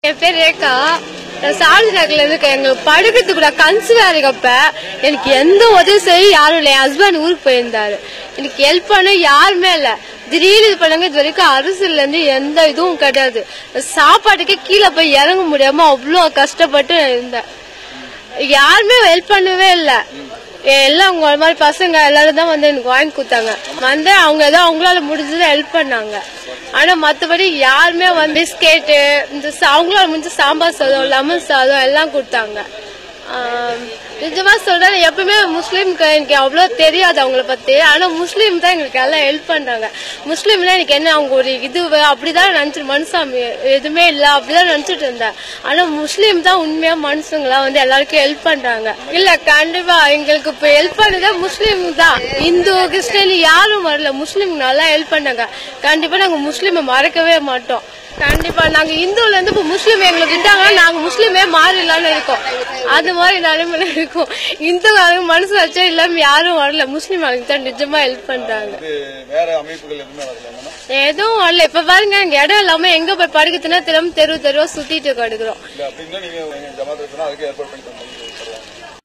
என் பேர் ரேகா நான் சாரதி நகர்ல இருக்கேன் எங்களுக்கு படுக்கிறதுக்கு கூட கன்சீவ் இருக்கப்ப எனக்கு எந்த உதவி செய்ய யாரும் இல்லை என் ஹஸ்பண்ட் ஊருக்கு போயிருந்தாரு எனக்கு ஹெல்ப் பண்ண யாருமே இல்ல திடீர்னு இது பண்ணுங்க இது வரைக்கும் அரசுல இருந்து எந்த இதுவும் கிடையாது சாப்பாட்டுக்கே கீழே போய் இறங்க முடியாம அவ்வளோ கஷ்டப்பட்டு இருந்தேன் யாருமே ஹெல்ப் பண்ணவே இல்ல எல்லாம் உங்க மாதிரி பசங்க எல்லாரும் தான் வந்து எனக்கு வாங்கி கொடுத்தாங்க வந்து அவங்க ஏதோ அவங்களால முடிஞ்சதை ஹெல்ப் பண்ணாங்க ஆனா மத்தபடி யாருமே வந்து பிஸ்கெட்டு இந்த சா- அவங்களால முடிஞ்ச சாம்பார் சாதம் லெமன் சாதம் எல்லாம் கொடுத்தாங்க ஆம், நிஜமா சொல்றேன் எப்பவுமே முஸ்லீம்க்கு எனக்கு அவ்வளவு தெரியாது அவங்கள பத்தி ஆனா முஸ்லீம் தான் எங்களுக்கு எல்லாம் ஹெல்ப் பண்றாங்க முஸ்லீம்னா எனக்கு என்ன அவங்க ஒரு இது அப்படிதான் நினைச்சிட்டு மனுஷாமி எதுவுமே இல்ல அப்படிதான் நினைச்சிட்டு இருந்தேன் ஆனா முஸ்லீம் தான் உண்மையா மனுஷங்களா வந்து எல்லாருக்கும் ஹெல்ப் பண்றாங்க இல்ல கண்டிப்பா எங்களுக்கு இப்ப ஹெல்ப் பண்ணதே முஸ்லீம் தான் இந்து கிறிஸ்டின் யாரும் வரல முஸ்லீம் நல்லா ஹெல்ப் பண்ணாங்க கண்டிப்பா நாங்க முஸ்லீமை மறக்கவே மாட்டோம் கண்டிப்பா நாங்க இந்துல இருந்து இப்ப முஸ்லீம் எங்களை விட்டாங்கன்னா நாங்க முஸ்லீமே மாறிடலாம்னு இருக்கோம் அது மாதிரி நிலைமையில இருக்கும் இந்து மனசு வச்சா இல்லாம யாரும் வரல முஸ்லீம் ஆளுங்க தான் நிஜமா ஹெல்ப் பண்றாங்க இது வேற அமைப்புகள் எதுவுமே வரல என்னன்னா எதுவும் வரல இப்ப பாருங்க எங்க இடம் இல்லாம எங்க போய் படுக்கிறதுனா திரும்ப தெரு தெருவா சுத்திட்டு கிடக்குறோம் இல்ல அப்படின்னா நீங்க எங்க ஜமாத் இருக்குன்னா அதுக்கு ஏற்பாடு பண்ணி தந்தீங்க